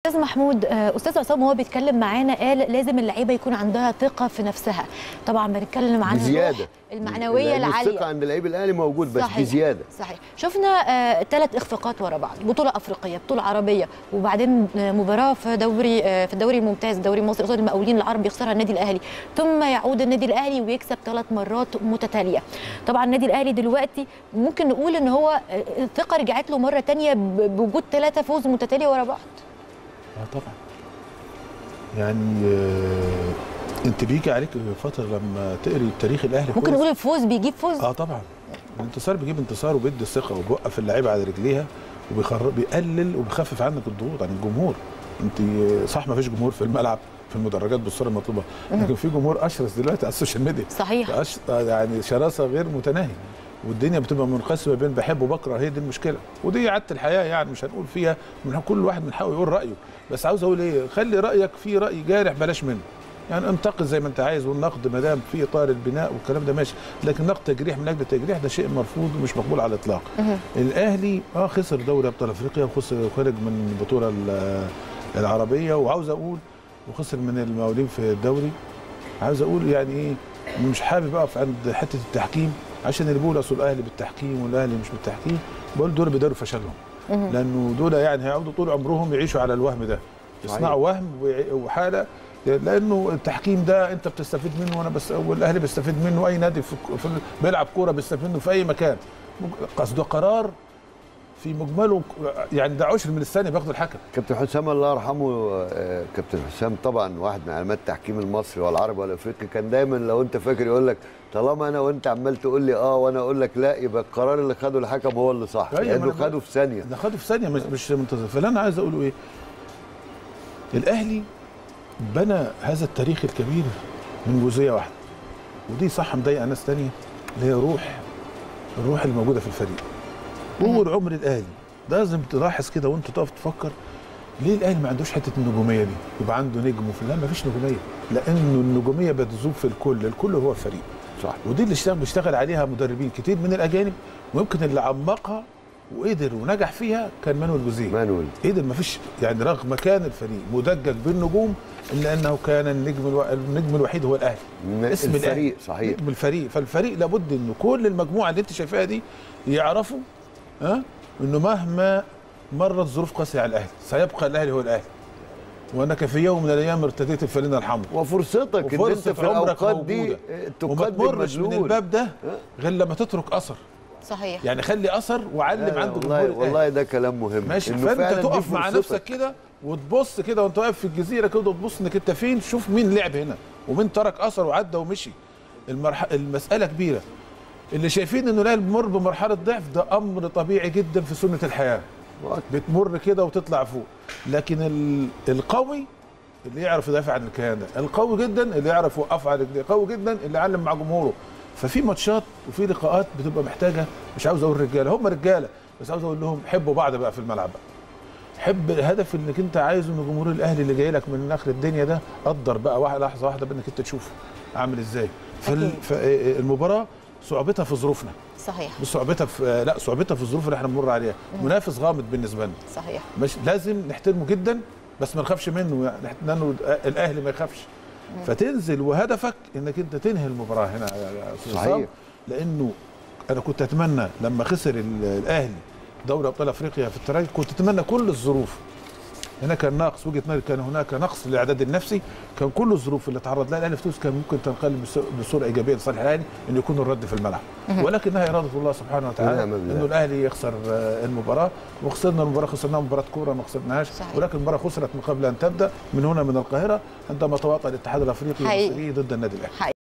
استاذ محمود آه، استاذ عصام وهو بيتكلم معانا قال لازم اللعيبه يكون عندها ثقه في نفسها طبعا بنتكلم عن بزياده الروح المعنويه لأن العاليه الثقه عند اللعيب الاهلي موجود بس صحيح. بزياده صحيح شفنا ثلاث اخفاقات ورا بعض بطوله افريقيه بطوله عربيه وبعدين آه، مباراه في دوري آه، في الدوري الممتاز دوري مصر قصاد المقاولين العرب يخسرها النادي الاهلي ثم يعود النادي الاهلي ويكسب ثلاث مرات متتاليه طبعا النادي الاهلي دلوقتي ممكن نقول ان هو آه، الثقه رجعت له مره تانية ب- بوجود ثلاثه فوز متتاليه ورا بعض اه طبعا يعني آه انت بيجي عليك فتره لما تقري تاريخ الاهلي ممكن كويس. نقول الفوز بيجيب فوز اه طبعا الانتصار بيجيب انتصار وبيدي الثقه وبيوقف اللعيبه على رجليها وبيخر بيقلل وبيخفف عنك الضغوط عن الجمهور انت صح ما فيش جمهور في الملعب في المدرجات بالصوره المطلوبه لكن في جمهور اشرس دلوقتي على السوشيال ميديا صحيح أش... يعني شراسه غير متناهيه والدنيا بتبقى منقسمه بين بحب وبكره هي دي المشكله ودي عاده الحياه يعني مش هنقول فيها من كل واحد من حقه يقول رايه بس عاوز اقول ايه خلي رايك في راي جارح بلاش منه يعني انتقد زي ما انت عايز والنقد ما دام في اطار البناء والكلام ده ماشي لكن نقد تجريح من اجل التجريح ده شيء مرفوض ومش مقبول على الاطلاق الاهلي اه خسر دوري ابطال افريقيا وخسر خرج من البطوله ال- العربيه وعاوز اقول وخسر من المقاولين في الدوري عاوز اقول يعني ايه مش حابب اقف عند حته التحكيم عشان اللي بيقول اصل الاهلي بالتحكيم والاهلي مش بالتحكيم بقول دول بيداروا فشلهم لانه دول يعني هيقعدوا طول عمرهم يعيشوا على الوهم ده يصنعوا وهم ويع- وحاله لانه التحكيم ده انت بتستفيد منه وانا بس والاهلي بيستفيد منه اي نادي في, في بيلعب كوره بيستفيد منه في اي مكان قصده قرار في مجمله يعني ده عشر من الثانيه بياخد الحكم كابتن حسام الله يرحمه آه، كابتن حسام طبعا واحد من علامات التحكيم المصري والعربي والافريقي كان دايما لو انت فاكر يقول لك طالما انا وانت عمال تقول لي اه وانا اقول لك لا يبقى القرار اللي خده الحكم هو اللي صح أيوة، ما لانه أنا خده بقول- في ثانيه ده خده في ثانيه مش مش منتظر فاللي انا عايز اقوله ايه الاهلي بنى هذا التاريخ الكبير من جزئيه واحده ودي صح مضايقه ناس تانية اللي هي روح الروح اللي موجوده في الفريق طول عمر الاهلي لازم تلاحظ كده وانت تقف تفكر ليه الاهلي ما عندوش حته النجوميه دي يبقى عنده نجم وفي لا ما فيش نجوميه لانه النجوميه بتذوب في الكل الكل هو الفريق صح ودي اللي اشتغل بيشتغل عليها مدربين كتير من الاجانب ويمكن اللي عمقها وقدر ونجح فيها كان مانويل جوزيه مانويل قدر ما فيش يعني رغم كان الفريق مدجج بالنجوم الا انه كان النجم الو... النجم الوحيد هو الاهلي اسم الفريق الأهلي. صحيح نجم الفريق فالفريق لابد انه كل المجموعه اللي انت شايفاها دي يعرفوا ها انه مهما مرت ظروف قاسيه على الاهلي سيبقى الاهلي هو الاهلي وانك في يوم من الايام ارتديت الفانلة الحمراء وفرصتك ان انت وفرصة في في عمرك الاوقات دي موجودة. وما تقدم تمرش من مدلول الباب ده غير لما تترك اثر صحيح يعني خلي اثر وعلم لا، عند والله جمهور الأهلي. والله ده كلام مهم ماشي إنه فانت فعلاً دي تقف مع فرصتك. نفسك كده وتبص كده وانت واقف في الجزيره كده وتبص انك انت فين شوف مين لعب هنا ومين ترك اثر وعدى ومشي المرح... المساله كبيره اللي شايفين انه الاهلي بيمر بمرحله ضعف ده امر طبيعي جدا في سنه الحياه بتمر كده وتطلع فوق لكن ال... القوي اللي يعرف يدافع عن الكيان ده القوي جدا اللي يعرف يوقف على رجليه قوي جدا اللي يعلم مع جمهوره ففي ماتشات وفي لقاءات بتبقى محتاجه مش عاوز اقول رجاله هم رجاله بس عاوز اقول لهم حبوا بعض بقى في الملعب بقى حب الهدف انك انت عايزه ان جمهور الاهلي اللي جاي لك من اخر الدنيا ده قدر بقى واحد لحظه واحده بانك انت تشوفه عامل ازاي فال... أكيد. فالمباراه صعوبتها في ظروفنا صحيح مش صعوبتها في لا صعوبتها في الظروف اللي احنا بنمر عليها منافس غامض بالنسبه لنا صحيح مش لازم نحترمه جدا بس ما نخافش منه يعني لانه الاهلي ما يخافش فتنزل وهدفك انك انت تنهي المباراه هنا يا أستاذ صحيح. عصام، لانه انا كنت اتمنى لما خسر ال- الاهلي دوري ابطال افريقيا في التراجع كنت اتمنى كل الظروف هنا كان ناقص وجهه نظري كان هناك نقص في الاعداد النفسي كان كل الظروف اللي تعرض لها الاهلي في تونس كان ممكن تنقلب بص- بصوره ايجابيه لصالح الاهلي انه يكون الرد في الملعب ولكنها اراده الله سبحانه وتعالى ونعم بالله. انه الاهلي يخسر آه، المباراه وخسرنا المباراه خسرناها مباراه كوره ما خسرناهاش صحيح. ولكن المباراه خسرت من قبل ان تبدا من هنا من القاهره عندما تواطأ الاتحاد الافريقي حقيقي. المصري ضد النادي الاهلي حقيقي